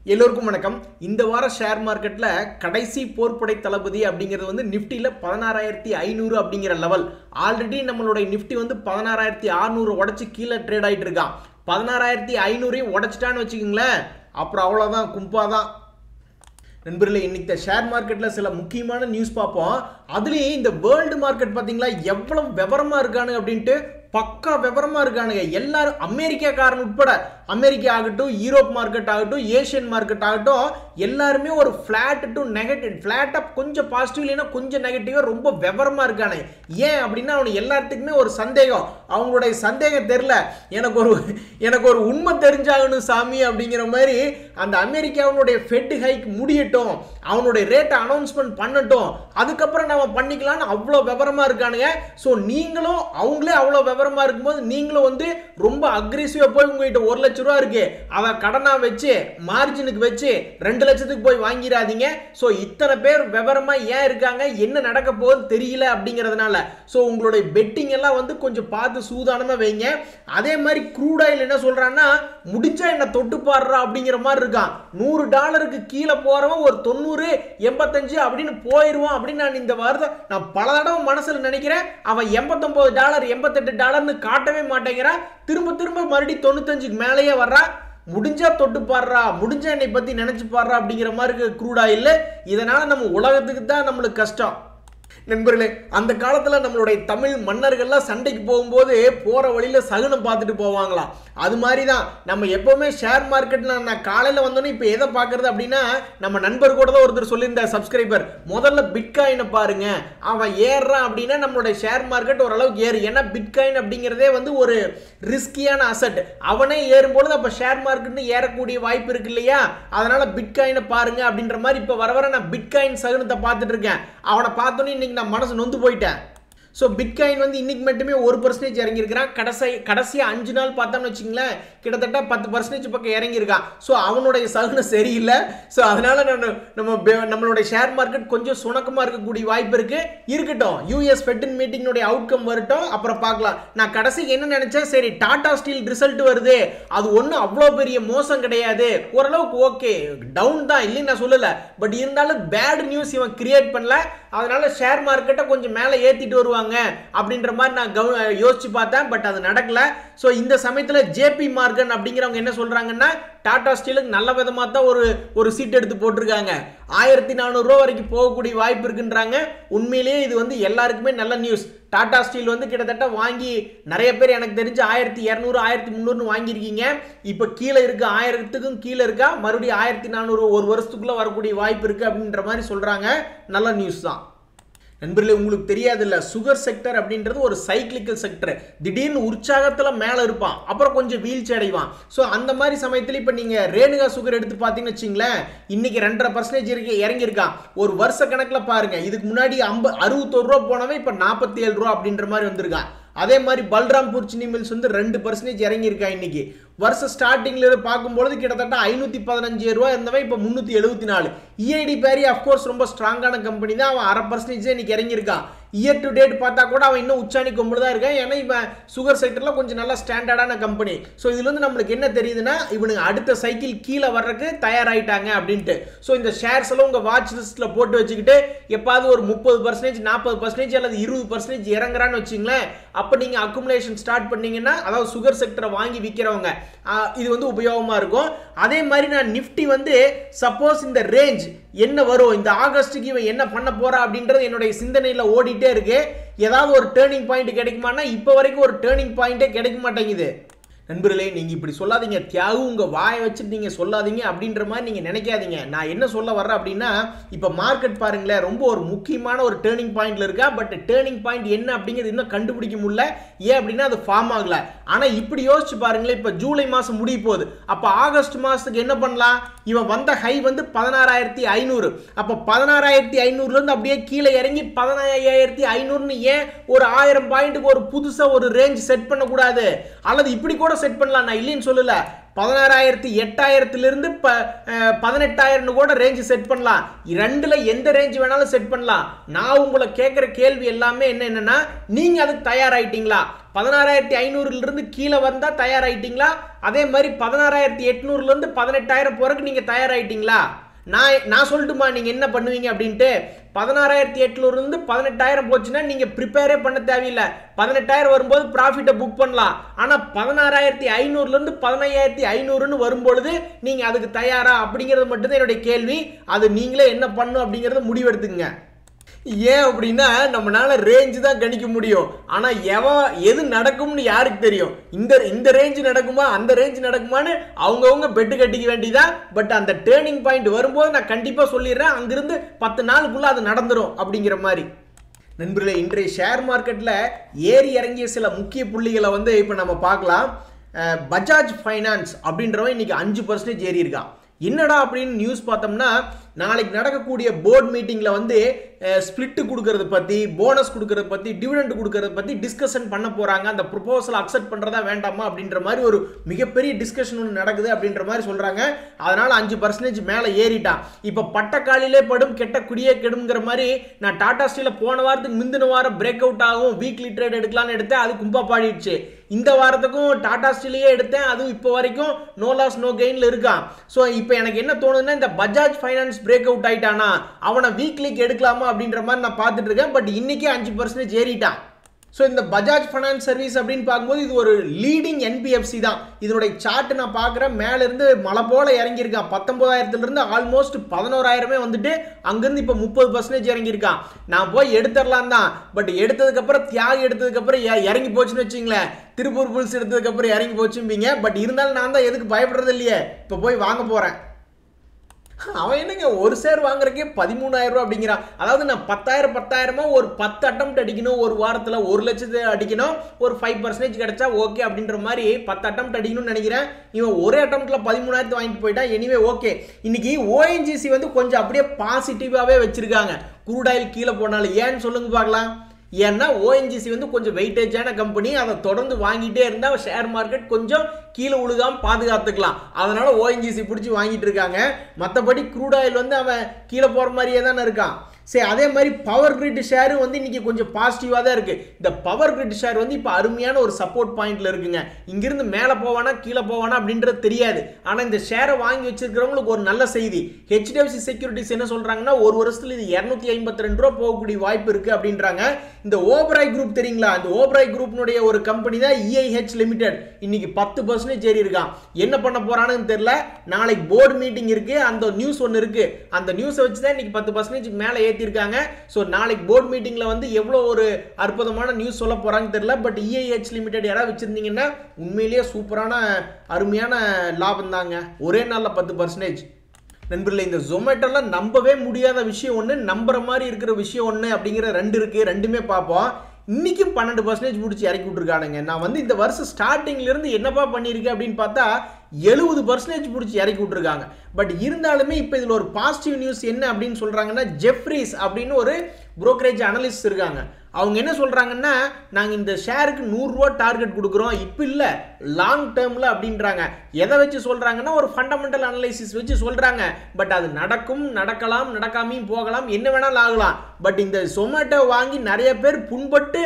எல்லோருக்கும் வணக்கம் இந்த வார ஷேர் மார்க்கெட்டில் கடைசி போர்ப்படை தளபதி அப்படிங்கிறது வந்து நிஃப்டியில் பதினாறாயிரத்தி ஐநூறு அப்படிங்கிற லெவல் ஆல்ரெடி நம்மளுடைய நிஃப்டி வந்து பதினாறாயிரத்தி அறுநூறு உடச்சி கீழே ட்ரேட் ஆகிட்டு இருக்கான் பதினாறாயிரத்தி ஐநூறையும் உடச்சிட்டான்னு வச்சுக்கோங்களேன் அப்புறம் அவ்வளோதான் கும்பாதான் நண்பர்களே இன்னைக்கு ஷேர் மார்க்கெட்டில் சில முக்கியமான நியூஸ் பார்ப்போம் அதுலேயும் இந்த வேர்ல்டு மார்க்கெட் பார்த்தீங்களா எவ்வளவு விவரமாக இருக்கானு அப்படின்ட்டு பக்கா விவரமாக இருக்கானுங்க எல்லாரும் அமெரிக்காக்காரன் உட்பட அமெரிக்கா ஆகட்டும் யூரோப் மார்க்கெட் ஆகட்டும் ஏஷியன் மார்க்கெட் ஆகட்டும் எல்லாருமே ஒரு ஃப்ளாட் டு நெகட்டிவ் ஃப்ளாட்டாக கொஞ்சம் பாசிட்டிவ் இல்லைன்னா கொஞ்சம் நெகட்டிவாக ரொம்ப விவரமாக இருக்கானு ஏன் அப்படின்னா அவனுக்கு எல்லாத்துக்குமே ஒரு சந்தேகம் அவங்களுடைய சந்தேகம் தெரில எனக்கு ஒரு எனக்கு ஒரு உண்மை தெரிஞ்சாகணும் சாமி அப்படிங்கிற மாதிரி அந்த அமெரிக்காவினுடைய ஃபெட் ஹைக் முடியட்டும் அவனுடைய ரேட்டை அனௌன்ஸ்மெண்ட் பண்ணட்டும் அதுக்கப்புறம் நம்ம பண்ணிக்கலாம்னு அவ்வளோ விவரமாக இருக்கானுங்க ஸோ நீங்களும் அவங்களே அவ்வளோ விவரமாக இருக்கும்போது நீங்களும் வந்து ரொம்ப அக்ரெசிவாக போய் உங்ககிட்ட ஒரு லட்ச ரூபா இருக்கு அதை கடனாக வச்சு மார்ஜினுக்கு வச்சு ரெண்டு லட்சத்துக்கு போய் வாங்கிடாதீங்க ஸோ இத்தனை பேர் விவரமாக ஏன் இருக்காங்க என்ன நடக்க போகுது தெரியல அப்படிங்கிறதுனால ஸோ உங்களுடைய பெட்டிங் எல்லாம் வந்து கொஞ்சம் பார்த்து சூதானமாக வைங்க அதே மாதிரி க்ரூட் ஆயில் என்ன சொல்கிறான்னா முடிஞ்சா என்ன தொட்டு பாடுறா அப்படிங்கிற மாதிரி இருக்கான் நூறு டாலருக்கு கீழே போகிறவன் ஒரு தொண்ணூறு எண்பத்தஞ்சு அப்படின்னு போயிடுவான் அப்படின்னு நான் இந்த வாரத்தை நான் பல தடவை மனசில் நினைக்கிறேன் அவன் எண்பத்தொம்போது டாலர் எண்பத்தெட்டு டாலர்னு காட்டவே மாட்டேங்கிறான் திரும்ப திரும்ப மறுபடியும் தொண்ணூத்தஞ்சுக்கு மேலேயே வர்றா முடிஞ்சா தொட்டு பாடுறா முடிஞ்சா என்னை பத்தி நினைச்சு பாடுறா அப்படிங்கிற மாதிரி இருக்கு க்ரூட் ஆயில் இதனால நம்ம உலகத்துக்கு தான் நம்மளுக்கு கஷ்டம் நண்பர்களே அந்த காலத்தில் நம்மளுடைய தமிழ் மன்னர்கள்லாம் சண்டைக்கு போகும்போது போகிற வழியில் சகுனம் பார்த்துட்டு போவாங்களாம் அது மாதிரி தான் நம்ம எப்போவுமே ஷேர் மார்க்கெட்டில் நான் காலையில் வந்தோன்னே இப்போ எதை பார்க்குறது அப்படின்னா நம்ம நண்பர் கூட தான் ஒருத்தர் சொல்லியிருந்தார் சப்ஸ்கிரைபர் முதல்ல பிட்காயினை பாருங்க அவன் ஏறுறான் அப்படின்னா நம்மளுடைய ஷேர் மார்க்கெட் ஓரளவுக்கு ஏறு ஏன்னா பிட்காயின் அப்படிங்கிறதே வந்து ஒரு ரிஸ்கியான அசட் அவனே ஏறும்பொழுது அப்போ ஷேர் மார்க்கெட்னு ஏறக்கூடிய வாய்ப்பு இருக்கு இல்லையா அதனால பிட்காயினை பாருங்க அப்படின்ற மாதிரி இப்போ வர வர நான் பிட்காயின் சகுனத்தை பார்த்துட்டு இருக்கேன் அவனை பார்த்தோன்னே இன்னைக்கு நான் மனசு நொந்து போயிட்டேன் ஸோ பிட்காயின் வந்து இன்னைக்கு மட்டுமே ஒரு பர்சன்டேஜ் இறங்கியிருக்கிறான் கடைசி கடைசியாக அஞ்சு நாள் பார்த்தோம்னு வச்சிங்களேன் கிட்டத்தட்ட பத்து பர்சன்டேஜ் பக்கம் இறங்கியிருக்கான் ஸோ அவனுடைய சகுனம் சரியில்லை ஸோ அதனால நான் நம்ம பெ- நம்மளுடைய ஷேர் மார்க்கெட் கொஞ்சம் சுணக்கமாக இருக்கக்கூடிய வாய்ப்பு இருக்கு இருக்கட்டும் யூஎஸ் ஃபெட்டின் மீட்டிங்கினுடைய அவுட்கம் வரட்டும் அப்புறம் பார்க்கலாம் நான் கடைசிக்கு என்ன நினைச்சேன் சரி டாடா ஸ்டீல் ரிசல்ட் வருது அது ஒன்றும் அவ்வளோ பெரிய மோசம் கிடையாது ஓரளவுக்கு ஓகே டவுன் தான் இல்லைன்னு நான் சொல்லலை பட் இருந்தாலும் பேட் நியூஸ் இவன் கிரியேட் பண்ணல அதனால ஷேர் மார்க்கெட்டை கொஞ்சம் மேலே ஏற்றிட்டு வருவாங்க அப்படின்ற மாதிரி நான் கவ யோசிச்சு பார்த்தேன் பட் அது நடக்கல ஸோ இந்த சமயத்தில் ஜேபி மார்கன் அப்படிங்கிறவங்க என்ன சொல்கிறாங்கன்னா டாடா ஸ்டீலுக்கு நல்ல விதமாக தான் ஒரு ஒரு சீட் எடுத்து போட்டிருக்காங்க ஆயிரத்தி நானூறுரூவா வரைக்கும் போகக்கூடிய வாய்ப்பு இருக்குன்றாங்க உண்மையிலேயே இது வந்து எல்லாருக்குமே நல்ல நியூஸ் டாடா ஸ்டீல் வந்து கிட்டத்தட்ட வாங்கி நிறைய பேர் எனக்கு தெரிஞ்சு ஆயிரத்தி இரநூறு ஆயிரத்தி முந்நூறுனு வாங்கியிருக்கீங்க இப்போ கீழே இருக்கு ஆயிரத்துக்கும் கீழே இருக்கா மறுபடியும் ஆயிரத்தி நானூறு ஒரு வருஷத்துக்குள்ளே வரக்கூடிய வாய்ப்பு இருக்குது அப்படின்ற மாதிரி சொல்கிறாங்க நல்ல நியூஸ் தான் நண்பர்களே உங்களுக்கு தெரியாதுல்ல சுகர் செக்டர் அப்படின்றது ஒரு சைக்கிளிக்கல் செக்டர் திடீர்னு உற்சாகத்தில் மேலே இருப்பான் அப்புறம் கொஞ்சம் வீழ்ச்சி அடைவான் ஸோ அந்த மாதிரி சமயத்தில் இப்போ நீங்கள் ரேணுகா சுகர் எடுத்து பார்த்தீங்கன்னு வச்சிங்களேன் இன்னைக்கு ரெண்டரை பர்சன்டேஜ் இருக்கு இறங்கியிருக்கான் ஒரு வருஷ கணக்கில் பாருங்க இதுக்கு முன்னாடி ஐம்ப அறுபத்தோரு ரூபா போனவன் இப்போ நாற்பத்தி ஏழு ரூபா அப்படின்ற மாதிரி வந்திருக்கான் அதே மாதிரி பல்ராம்பூர் சினி மில்ஸ் வந்து ரெண்டு பர்சன்டேஜ் இறங்கியிருக்கா இன்னைக்கு வருஷம் ஸ்டார்டிங்ல பார்க்கும்பொழுது கிட்டத்தட்ட ஐநூற்றி பதினஞ்சு ரூபா இருந்தவன் இப்போ முந்நூற்றி எழுபத்தி நாலு இஐடி பேரி அஃப்கோர்ஸ் ரொம்ப ஸ்ட்ராங்கான கம்பெனி தான் அவன் அரை பர்சன்டேஜ் இன்னைக்கு இறங்கியிருக்கான் இயர் டு டேட் பார்த்தா கூட அவன் இன்னும் உச்சாணி கொம்புல தான் இருக்கான் ஏன்னா இவன் சுகர் செக்டரில் கொஞ்சம் நல்லா ஸ்டாண்டர்டான கம்பெனி ஸோ இதுல இருந்து நம்மளுக்கு என்ன தெரியுதுன்னா இவனுங்க அடுத்த சைக்கிள் கீழே வர்றதுக்கு தயாராயிட்டாங்க அப்படின்ட்டு ஸோ இந்த ஷேர்ஸ் எல்லாம் உங்கள் வாட்ச் லிஸ்ட்டில் போட்டு வச்சுக்கிட்டு எப்பாவது ஒரு முப்பது பர்சன்டேஜ் நாற்பது பர்சன்டேஜ் அல்லது இருபது பர்சன்டேஜ் இறங்குறான்னு வச்சிங்களேன் அப்போ நீங்கள் அக்குமுலேஷன் ஸ்டார்ட் பண்ணீங்கன்னா அதாவது சுகர் செக்டரை வாங்கி விற்கிறவங்க இது வந்து உபயோகமாக இருக்கும் அதே மாதிரி நான் நிஃப்டி வந்து சப்போஸ் இந்த ரேஞ்ச் என்ன வரும் இந்த ஆகஸ்ட்டுக்கு இவன் என்ன பண்ண போறா அப்படின்றது என்னுடைய சிந்தனையில் ஓடிட்டே இருக்கு ஏதாவது ஒரு டேர்னிங் பாயிண்ட் கிடைக்குமானா இப்போ வரைக்கும் ஒரு டேர்னிங் பாயிண்டே கிடைக்க மாட்டேங்குது நண்பர்களே நீங்கள் இப்படி சொல்லாதீங்க தியாகு உங்கள் வாயை வச்சுட்டு நீங்கள் சொல்லாதீங்க அப்படின்ற மாதிரி நீங்கள் நினைக்காதீங்க நான் என்ன சொல்ல வர்றேன் அப்படின்னா இப்போ மார்க்கெட் பாருங்களேன் ரொம்ப ஒரு முக்கியமான ஒரு டேர்னிங் பாயிண்ட்ல இருக்கா பட் டேர்னிங் பாயிண்ட் என்ன அப்படிங்கிறது இன்னும் கண்டுபிடிக்க முடியல ஏன் அப்படின்னா அது ஃபார்ம் ஆகல ஆனால் இப்படி யோசிச்சு பாருங்களேன் இப்போ ஜூலை மாதம் முடிய போகுது அப்போ ஆகஸ்ட் மாதத்துக்கு என்ன பண்ணலாம் இவன் வந்த ஹை வந்து பதினாறாயிரத்தி ஐநூறு அப்போ பதினாறாயிரத்தி ஐநூறுலேருந்து அப்படியே கீழே இறங்கி பதினாயிரத்தி ஐநூறுன்னு ஏன் ஒரு ஆயிரம் பாயிண்ட்டுக்கு ஒரு புதுசாக ஒரு ரேஞ்ச் செட் பண்ணக்கூடாது அல்லது இப்படி கூட செட் பண்ணலாம் நான் இல்லைன்னு சொல்லல பதினாறாயிரத்தி எட்டாயிரத்திலிருந்து ப அஹ், பதினெட்டாயிரம்னு கூட ரேஞ்சு செட் பண்ணலாம் ரெண்டுல எந்த ரேஞ்ச் வேணாலும் செட் பண்ணலாம் நான் உங்களை கேட்குற கேள்வி எல்லாமே என்ன என்னன்னா நீங்க அதுக்கு தயாராயிட்டீங்களா பதினாறாயிரத்தி ஐநூறுல இருந்து கீழே வந்தா தயாராயிட்டீங்களா அதே மாதிரி பதினாறாயிரத்தி எட்நூறுல இருந்து பதினெட்டாயிரம் போறதுக்கு நீங்க தயாராயிட்டீங்களா நான் நான் சொல்லட்டுமா நீங்க என்ன பண்ணுவீங்க அப்படின்ட்டு பதினாறாயிரத்தி எட்நூறுலேருந்து பதினெட்டாயிரம் போச்சுன்னா நீங்க ப்ரிப்பேரே பண்ண தேவையில்லை பதினெட்டாயிரம் வரும்போது ப்ராஃபிட்டை புக் பண்ணலாம் ஆனா பதினாறாயிரத்தி ஐநூறுலேருந்து பதினையாயிரத்தி ஐநூறுன்னு வரும்பொழுது நீங்க அதுக்கு தயாரா அப்படிங்கிறது மட்டும்தான் என்னுடைய கேள்வி அது நீங்களே என்ன பண்ணும் அப்படிங்கிறத முடிவெடுத்துங்க ஏன் அப்படின்னா நம்மளால ரேஞ்சு தான் கணிக்க முடியும் ஆனா எவன் எது நடக்கும்னு யாருக்கு தெரியும் இந்த இந்த ரேஞ்ச் நடக்குமா அந்த ரேஞ்ச் நடக்குமான்னு அவங்கவுங்க பெட்டு கட்டிக்க வேண்டியதா பட் அந்த டேர்னிங் பாயிண்ட் வரும்போது நான் கண்டிப்பா சொல்லிடுறேன் அங்கிருந்து பத்து நாளுக்குள்ள அது நடந்துரும் அப்படிங்கிற மாதிரி நண்பர்களே இன்றைய ஷேர் மார்க்கெட்டில் ஏறி இறங்கிய சில முக்கிய புள்ளிகளை வந்து இப்போ நம்ம பார்க்கலாம் அஹ், பஜாஜ் ஃபைனான்ஸ் அப்படின்றவன் இன்னைக்கு அஞ்சு பர்சன்டேஜ் ஏறி இருக்கான் என்னடா அப்படின்னு நியூஸ் பார்த்தோம்னா நாளைக்கு நடக்கக்கூடிய போர்ட் மீட்டிங்கில் வந்து ஸ்பிளிட்டு கொடுக்கறத பற்றி போனஸ் கொடுக்கறத பற்றி டிவிடெண்ட் கொடுக்கறத பற்றி டிஸ்கஷன் பண்ண போகிறாங்க அந்த ப்ரொபோசல் அக்செப்ட் பண்ணுறதா வேண்டாமா அப்படின்ற மாதிரி ஒரு மிகப்பெரிய டிஸ்கஷன் ஒன்று நடக்குது அப்படின்ற மாதிரி சொல்கிறாங்க அதனால் அஞ்சு பர்சன்டேஜ் மேலே ஏறிட்டான் இப்போ பட்டக்காலிலே படும் கெட்ட குடியே கெடுங்கிற மாதிரி நான் டாடா ஸ்டீல போன வாரத்துக்கு முந்தின வாரம் பிரேக் அவுட் ஆகும் வீக்லி ட்ரேட் எடுக்கலாம்னு எடுத்தேன் அது கும்பா பாடிடுச்சு இந்த வாரத்துக்கும் டாடா ஸ்டீலையே எடுத்தேன் அதுவும் இப்போ வரைக்கும் நோ லாஸ் நோ கெயினில் இருக்கான் ஸோ இப்போ எனக்கு என்ன தோணுதுன்னா இந்த பஜாஜ் ஃபைனான்ஸ் பிரேக் அவுட் ஆயிட்டானா அவனை வீக்லிக்கு எடுக்கலாமா அப்படின்ற மாதிரி நான் பார்த்துட்டு இருக்கேன் பட் இன்னைக்கே அஞ்சு பர்சன்டேஜ் ஏறிட்டான் ஸோ இந்த பஜாஜ் ஃபைனான்ஸ் சர்வீஸ் அப்படின்னு பார்க்கும்போது இது ஒரு லீடிங் என்பிஎஃப்சி தான் இதனுடைய சார்ட் நான் பார்க்குறேன் மேலேருந்து மலை போல இறங்கியிருக்கான் பத்தொன்பதாயிரத்துலேருந்து ஆல்மோஸ்ட் பதினோராயிரமே வந்துட்டு அங்கேருந்து இப்போ முப்பது பர்சன்டேஜ் இறங்கியிருக்கான் நான் போய் எடுத்துடலாம் தான் பட் எடுத்ததுக்கப்புறம் தியாகம் எடுத்ததுக்கப்புறம் இ- இறங்கி போச்சுன்னு வச்சுங்களேன் திருப்பூர் புல்ஸ் எடுத்ததுக்கப்புறம் இறங்கி போச்சும்பீங்க பட் இருந்தாலும் நான் தான் எதுக்கு பயப்படுறது இல்லையே இப்போ போய் வாங்க போகிறேன் அவன் என்னங்க ஒரு சேர் வாங்குறக்கே பதிமூணாயிரம் ரூபா அப்படிங்கிறான் அதாவது நான் பத்தாயிரம் பத்தாயிரமா ஒரு பத்து அட்டம் அடிக்கணும் ஒரு வாரத்தில் ஒரு லட்சத்தை அடிக்கணும் ஒரு ஃபைவ் பர்சன்டேஜ் கிடைச்சா ஓகே அப்படின்ற மாதிரி பத்து அட்டம் அடிக்கணும்னு நினைக்கிறேன் இவன் ஒரே அட்டம்ல பதிமூணாயிரத்து வாங்கிட்டு போயிட்டான் எனிவே ஓகே இன்னைக்கு ஓஎன்ஜிசி வந்து கொஞ்சம் அப்படியே பாசிட்டிவாகவே வச்சிருக்காங்க குரூடாயில் கீழே போனாலும் ஏன்னு சொல்லுங்க பார்க்கலாம் ஏன்னா ஓஎன்ஜிசி வந்து கொஞ்சம் வெயிட்டேஜான கம்பெனி அதை தொடர்ந்து வாங்கிட்டே இருந்தால் ஷேர் மார்க்கெட் கொஞ்சம் கீழே உழுகாம பாதுகாத்துக்கலாம் அதனால ஓஎன்ஜிசி பிடிச்சி வாங்கிட்டு இருக்காங்க மற்றபடி க்ரூட் ஆயில் வந்து அவன் கீழே போகிற மாதிரியே தானே இருக்கான் சரி அதே மாதிரி பவர் கிரிட் ஷேரும் வந்து இன்னைக்கு கொஞ்சம் பாசிட்டிவாக தான் இருக்கு இந்த பவர் கிரிட் ஷேர் வந்து இப்போ அருமையான ஒரு சப்போர்ட் பாயிண்ட்ல இருக்குங்க இங்கிருந்து மேலே போவானா கீழே போவானா அப்படின்றது தெரியாது ஆனால் இந்த ஷேரை வாங்கி வச்சிருக்கிறவங்களுக்கு ஒரு நல்ல செய்தி ஹெச்டிஎஃப்சி செக்யூரிட்டிஸ் என்ன சொல்றாங்கன்னா ஒரு வருஷத்துல இது இரநூத்தி ஐம்பத்தி ரெண்டு ரூபா போகக்கூடிய வாய்ப்பு இருக்கு அப்படின்றாங்க இந்த ஓபராய் குரூப் தெரியுங்களா இந்த ஓபராய் குரூப்னுடைய ஒரு கம்பெனி தான் இஐஹெச் லிமிடெட் இன்னைக்கு பத்து பர்சன்டேஜ் ஏறி இருக்கான் என்ன பண்ண போறான்னு தெரியல நாளைக்கு போர்டு மீட்டிங் இருக்கு அந்த நியூஸ் ஒன்று இருக்கு அந்த நியூஸை வச்சு தான் இன்னைக்கு பத்து பர்சன்டேஜ் மேலே ஏற்றிருக்காங்க ஸோ நாளைக்கு போர்டு மீட்டிங்ல வந்து எவ்வளோ ஒரு அற்புதமான நியூஸ் சொல்ல போறாங்கன்னு தெரியல பட் இஐஹெச் லிமிடெட் யாராவது வச்சிருந்தீங்கன்னா உண்மையிலேயே சூப்பரான அருமையான லாபம் தாங்க ஒரே நாளில் பத்து பர்சன்டேஜ் நண்பர்களே இந்த ஜொமேட்டோலாம் நம்பவே முடியாத விஷயம் ஒன்று நம்புற மாதிரி இருக்கிற விஷயம் ஒன்று அப்படிங்கிற ரெண்டு இருக்குது ரெண்டுமே பார்ப்போம் இன்னைக்கும் பன்னெண்டு பர்சன்டேஜ் முடிச்சு இறக்கி விட்ருக்கானுங்க நான் வந்து இந்த வருஷம் ஸ்டார்டிங்ல இருந்து என்னப்பா பண்ணியிருக்கேன் அப்படின்னு பார்த்தா எழுபது பர்சன்டேஜ் பிடிச்சி இறக்கி விட்ருக்காங்க பட் இருந்தாலுமே இப்போ இதில் ஒரு பாசிட்டிவ் நியூஸ் என்ன அப்படின்னு சொல்கிறாங்கன்னா ஜெஃப்ரிஸ் அப்படின்னு ஒரு brokerage அனலிஸ்ட் இருக்காங்க அவங்க என்ன சொல்கிறாங்கன்னா நாங்கள் இந்த ஷேருக்கு நூறுரூவா டார்கெட் கொடுக்குறோம் இப்போ இல்லை லாங் டேர்மில் அப்படின்றாங்க எதை வச்சு சொல்கிறாங்கன்னா ஒரு ஃபண்டமெண்டல் அனலைசிஸ் வச்சு சொல்கிறாங்க பட் அது நடக்கும் நடக்கலாம் நடக்காமையும் போகலாம் என்ன வேணாலும் ஆகலாம் பட் இந்த சொமேட்டோ வாங்கி நிறைய பேர் புண்பட்டு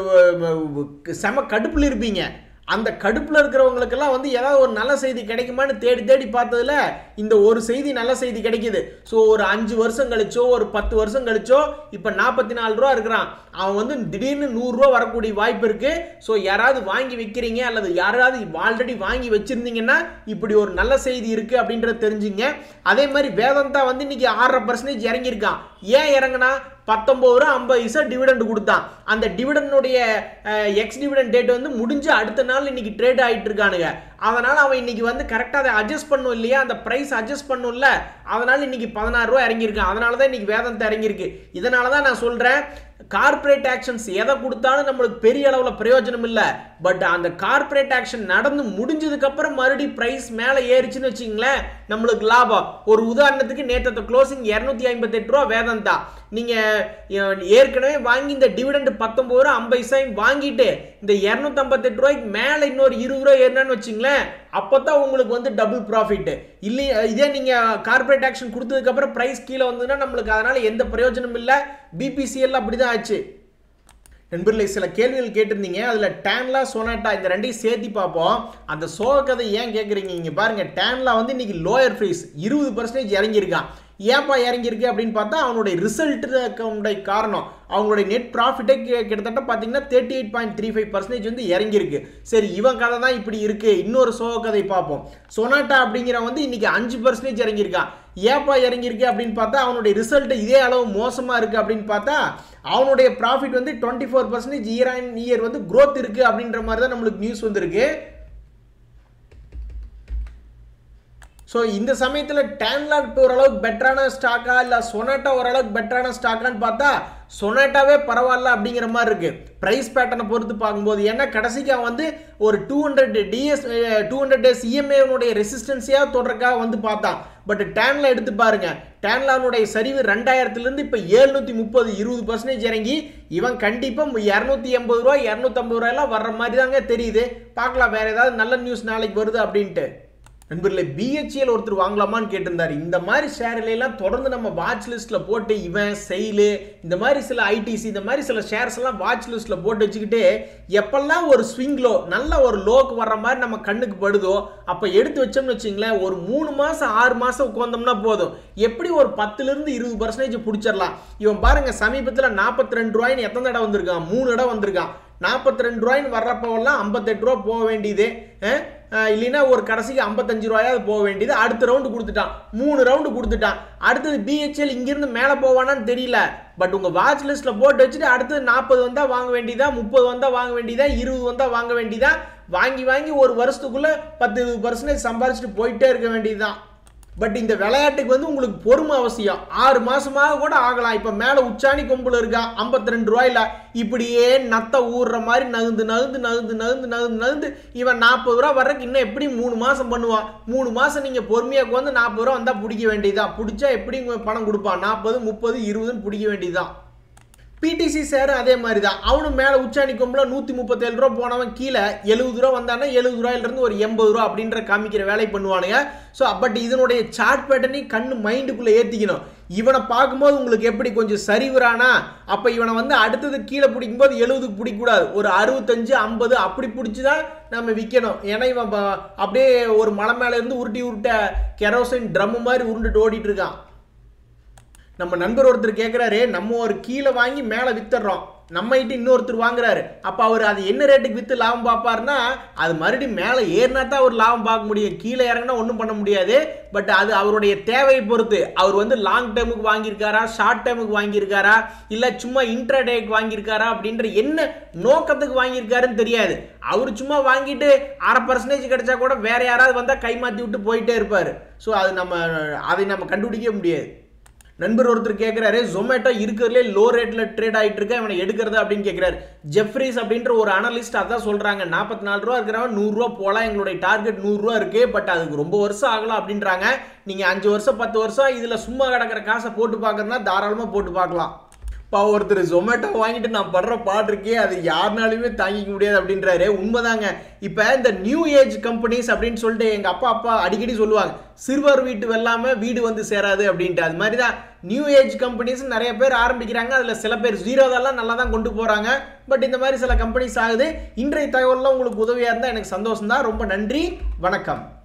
அஹ், செம கடுப்பில் இருப்பீங்க அந்த கடுப்பில் இருக்கிறவங்களுக்கெல்லாம் வந்து ஏதாவது ஒரு நல்ல செய்தி கிடைக்குமான்னு தேடி தேடி பார்த்ததுல இந்த ஒரு செய்தி நல்ல செய்தி கிடைக்குது ஸோ ஒரு அஞ்சு வருஷம் கழிச்சோ ஒரு பத்து வருஷம் கழிச்சோ இப்போ நாற்பத்தி நாலு ரூபா இருக்கிறான் அவன் வந்து திடீர்னு நூறுரூவா வரக்கூடிய வாய்ப்பு இருக்கு ஸோ யாராவது வாங்கி விற்கிறீங்க அல்லது யாராவது ஆல்ரெடி வாங்கி வச்சிருந்தீங்கன்னா இப்படி ஒரு நல்ல செய்தி இருக்கு அப்படின்றத தெரிஞ்சுங்க அதே மாதிரி வேதாந்தா வந்து இன்னைக்கு ஆறரை பர்சன்டேஜ் இறங்கியிருக்கான் ஏன் இறங்குனா பத்தொம்பது ரூபா ஐம்பது பைசா டிவிடெண்ட் கொடுத்தான் அந்த டிவிடனுடைய எக்ஸ் டிவிடெண்ட் டேட் வந்து முடிஞ்சு அடுத்த நாள் இன்னைக்கு ட்ரேட் ஆகிட்டு இருக்கானுங்க அதனால அவன் இன்னைக்கு வந்து கரெக்டாக அதை அட்ஜஸ்ட் பண்ணும் இல்லையா அந்த ப்ரைஸ் அட்ஜஸ்ட் பண்ணும்ல அதனால இன்னைக்கு பதினாறு ரூபா இறங்கியிருக்கான் அதனால தான் இன்னைக்கு வேதத்தை இறங்கியிருக்கு இதனால தான் நான் சொல்கிறேன் கார்ப்பரேட் ஆக்ஷன்ஸ் எதை கொடுத்தாலும் நம்மளுக்கு பெரிய அளவில் பிரயோஜனம் இல்லை பட் அந்த கார்ப்பரேட் ஆக்ஷன் நடந்து முடிஞ்சதுக்கு அப்புறம் மறுபடியும் பிரைஸ் மேலே ஏறிச்சுன்னு வச்சிங்களேன் நம்மளுக்கு லாபம் ஒரு உதாரணத்துக்கு நேற்று க்ளோசிங் இரநூத்தி ஐம்பத்தெட்டு ரூபா வேதந்தா நீங்கள் ஏற்கனவே வாங்கி இந்த டிவிடெண்ட் பத்தொம்பது ரூபா ஐம்பது பைசாயும் வாங்கிட்டு இந்த இரநூத்தம்பத்தெட்டு ரூபாய்க்கு மேலே இன்னொரு இருபது ரூபா ஏறினான்னு வச்சிங்களேன் வச்சுங்களேன் அப்போ தான் உங்களுக்கு வந்து டபுள் ப்ராஃபிட் இல்லை இதே நீங்கள் கார்பரேட் ஆக்ஷன் கொடுத்ததுக்கப்புறம் ப்ரைஸ் கீழே வந்ததுன்னா நம்மளுக்கு அதனால் எந்த பிரயோஜனம் இல்லை பிபிசிஎல் அப்படி தான் ஆச்சு நண்பர்களே சில கேள்விகள் கேட்டிருந்தீங்க அதில் டேன்லா சொனாட்டா இந்த ரெண்டையும் சேர்த்து பார்ப்போம் அந்த சோக கதை ஏன் கேட்குறீங்க இங்கே பாருங்கள் டேன்லா வந்து இன்னைக்கு லோயர் ஃபீஸ் இருபது பர்சன்டேஜ் இறங்கியிருக்கான் ஏன்ப்பா இறங்கியிருக்கு அப்படின்னு பார்த்தா அவனுடைய ரிசல்ட்டுடைய காரணம் அவங்களுடைய நெட் ப்ராஃபிட்டே கிட்டத்தட்ட பார்த்தீங்கன்னா thirty eight point three five percentage வந்து இறங்கியிருக்கு சரி இவன் கதை தான் இப்படி இருக்கு இன்னொரு சோக கதை பார்ப்போம் சொனாட்டா அப்படிங்கிறவன் வந்து இன்னைக்கு அஞ்சு பர்சன்டேஜ் இறங்கியிருக்கான் ஏப்பா இறங்கியிருக்கு அப்படின்னு பார்த்தா அவனுடைய ரிசல்ட் இதே அளவு மோசமாக இருக்குது அப்படின்னு பார்த்தா அவனுடைய ப்ராஃபிட் வந்து twenty four percentage year on year வந்து க்ரோத் இருக்குது அப்படின்ற மாதிரி தான் நம்மளுக்கு நியூஸ் வந்திருக்கு ஸோ இந்த சமயத்தில் டேன்லாட் இப்போ ஓரளவுக்கு பெட்டரான ஸ்டாக்கா இல்லை சொனாட்டா ஓரளவுக்கு பெட்டரான ஸ்டாக்கான்னு பார்த்தா சொனாட்டாவே பரவாயில்ல அப்படிங்கிற மாதிரி இருக்கு ப்ரைஸ் பேட்டர்னை பொறுத்து பார்க்கும்போது ஏன்னா கடைசிக்கு அவன் வந்து ஒரு two hundred DS two hundred days இஎம்ஏனுடைய ரெசிஸ்டன்ஸையாக தொடர்க்காக வந்து பார்த்தான் பட் டேன்ல எடுத்து பாருங்க டேன்லானுடைய சரிவு ரெண்டாயிரத்துலேருந்து இப்போ ஏழ்நூற்றி முப்பது இருபது பர்சன்டேஜ் இறங்கி இவன் கண்டிப்பாக இரநூத்தி எண்பது ரூபா இரநூத்தம்பது ரூபாயெல்லாம் வர்ற மாதிரி தாங்க தெரியுது பார்க்கலாம் வேற ஏதாவது நல்ல நியூஸ் நாளைக்கு வருது அப்படின்ட்டு நண்பர்களே பிஹெச்எல் ஒருத்தர் வாங்கலாமான்னு கேட்டிருந்தாரு இந்த மாதிரி ஷேர்ல எல்லாம் தொடர்ந்து நம்ம வாட்ச் லிஸ்ட்ல போட்டு இவன் செயிலு இந்த மாதிரி சில ஐடிசி இந்த மாதிரி சில ஷேர்ஸ் எல்லாம் வாட்ச் லிஸ்ட்ல போட்டு வச்சுக்கிட்டு எப்பெல்லாம் ஒரு ஸ்விங் லோ நல்ல ஒரு லோக்கு வர்ற மாதிரி நம்ம கண்ணுக்கு படுதோ அப்போ எடுத்து வச்சோம்னு வச்சுங்களேன் ஒரு மூணு மாசம் ஆறு மாசம் உட்காந்தோம்னா போதும் எப்படி ஒரு பத்துல இருந்து இருபது பர்சன்டேஜ் பிடிச்சிடலாம் இவன் பாருங்க சமீபத்தில் நாற்பத்தி ரெண்டு ரூபாய்னு எத்தனை தடவை வந்திருக்கான் மூணு இடம் வந்திருக்கான் நாற்பத்தி ரெண்டு ரூபாய்னு வர்றப்பவெல்லாம் ஐம்பத்தெட்டு ரூபா போக வேண்டியது அஹ், அஹ், இல்லைன்னா ஒரு கடைசிக்கு ஐம்பத்தஞ்சு ரூபாயாவது போக வேண்டியது அடுத்த ரவுண்டு கொடுத்துட்டான் மூணு ரவுண்டு கொடுத்துட்டான் அடுத்தது பிஹெச்எல் இங்கிருந்து மேலே போவானான்னு தெரியல பட் உங்கள் வாட்ச் லிஸ்ட்டில் போட்டு வச்சுட்டு அடுத்தது நாற்பது வந்தால் வாங்க வேண்டியதா முப்பது வந்தால் வாங்க வேண்டியதா இருபது வந்தால் வாங்க வேண்டியதா வாங்கி வாங்கி ஒரு வருஷத்துக்குள்ளே பத்து இருபது பர்சன்டேஜ் சம்பாரிச்சிட்டு போயிட்டே இருக்க வேண்டியதுதான் பட் இந்த விளையாட்டுக்கு வந்து உங்களுக்கு பொறுமை அவசியம் ஆறு மாசமாக கூட ஆகலாம் இப்போ மேலே உச்சாணி கொம்புல இருக்கா ஐம்பத்தி ரெண்டு ரூபாயில இப்படியே நத்த ஊறுற மாதிரி நகுந்து நகுந்து நகுந்து நகுந்து நகுந்து நகுந்து இவன் நாற்பது ரூபா வர்றதுக்கு இன்னும் எப்படி மூணு மாசம் பண்ணுவான் மூணு மாசம் நீங்க பொறுமையாக வந்து நாற்பது ரூபா வந்தா பிடிக்க வேண்டியதுதான் பிடிச்சா எப்படி உங்க பணம் கொடுப்பான் நாற்பது முப்பது இருபதுன்னு பிடிக்க வேண்டியதுதான் பிடிசி சேரும் அதே மாதிரி தான் அவனும் மேலே உச்சாணி கொம்புல நூற்றி முப்பத்தேழு ரூபா போனவன் கீழே எழுபது ரூபா வந்தானா எழுபது ரூபாயிலிருந்து ஒரு எண்பது ரூபா அப்படின்ற காமிக்கிற வேலை பண்ணுவானுங்க ஸோ பட் இதனுடைய சார்ட் பேட்டர்னையும் கண்ணு மைண்டுக்குள்ளே ஏற்றிக்கணும் இவனை பார்க்கும்போது உங்களுக்கு எப்படி கொஞ்சம் சரிவுறானா அப்போ இவனை வந்து அடுத்தது கீழே பிடிக்கும்போது எழுபதுக்கு பிடிக்கக்கூடாது ஒரு அறுபத்தஞ்சு ஐம்பது அப்படி பிடிச்சி தான் நம்ம விற்கணும் ஏன்னா இவன் ப- அப்படியே ஒரு மலை மேலே இருந்து உருட்டி உருட்ட கெரோசின் ட்ரம் மாதிரி உருண்டுட்டு ஓடிட்டு இருக்கான் நம்ம நண்பர் ஒருத்தர் கேட்குறாரு நம்ம ஒரு கீழே வாங்கி மேலே வித்துடுறோம் நம்ம கிட்ட இன்னொருத்தர் வாங்குறாரு அப்போ அவர் அது என்ன ரேட்டுக்கு விற்று லாபம் பார்ப்பாருன்னா அது மறுபடியும் மேலே ஏறினா தான் அவர் லாபம் பார்க்க முடியும் கீழே இறங்கினா ஒன்றும் பண்ண முடியாது பட் அது அவருடைய தேவையை பொறுத்து அவர் வந்து லாங் டேர்முக்கு வாங்கியிருக்காரா ஷார்ட் டேர்முக்கு வாங்கியிருக்காரா இல்லை சும்மா இன்ட்ராடேக்கு வாங்கியிருக்காரா அப்படின்ற என்ன நோக்கத்துக்கு வாங்கியிருக்காருன்னு தெரியாது அவர் சும்மா வாங்கிட்டு அரை பர்சன்டேஜ் கிடைச்சா கூட வேற யாராவது வந்தால் கை மாற்றி விட்டு போயிட்டே இருப்பார் ஸோ அது நம்ம அதை நம்ம கண்டுபிடிக்க முடியாது நண்பர் ஒருத்தர் கேட்குறாரு ஜொமேட்டோ இருக்கிறதுலே லோ ரேட்டில் ட்ரேட் ஆகிட்டு இருக்க அவனை எடுக்கிறது அப்படின்னு கேட்குறாரு ஜெஃப்ரிஸ் அப்படின்ற ஒரு அனலிஸ்ட் அதான் சொல்கிறாங்க நாற்பத்தி நாலு ரூபா இருக்கிறவன் நூறுரூவா போகலாம் எங்களுடைய டார்கெட் நூறுரூவா இருக்குது பட் அதுக்கு ரொம்ப வருஷம் ஆகலாம் அப்படின்றாங்க நீங்கள் அஞ்சு வருஷம் பத்து வருஷம் இதில் சும்மா கிடக்கிற காசை போட்டு பார்க்கறதுனா தாராளமாக போட்டு பார்க்கலாம் இப்போ ஒருத்தர் ஜொமேட்டோ வாங்கிட்டு நான் படுற பாடு இருக்கே அது யாருனாலுமே தாங்கிக்க முடியாது அப்படின்றாரு உண்மைதாங்க இப்போ இந்த நியூ ஏஜ் கம்பெனிஸ் அப்படின்னு சொல்லிட்டு எங்கள் அப்பா அப்பா அடிக்கடி சொல்லுவாங்க சிறுவர் வீட்டு வெல்லாம வீடு வந்து சேராது அப்படின்ட்டு அது மாதிரி தான் நியூ ஏஜ் கம்பெனிஸ் நிறைய பேர் ஆரம்பிக்கிறாங்க அதில் சில பேர் ஜீரோதெல்லாம் நல்லா தான் கொண்டு போகிறாங்க பட் இந்த மாதிரி சில கம்பெனிஸ் ஆகுது இன்றைய தகவல்லாம் உங்களுக்கு உதவியாக இருந்தால் எனக்கு சந்தோஷம் தான் ரொம்ப நன்றி வணக்கம்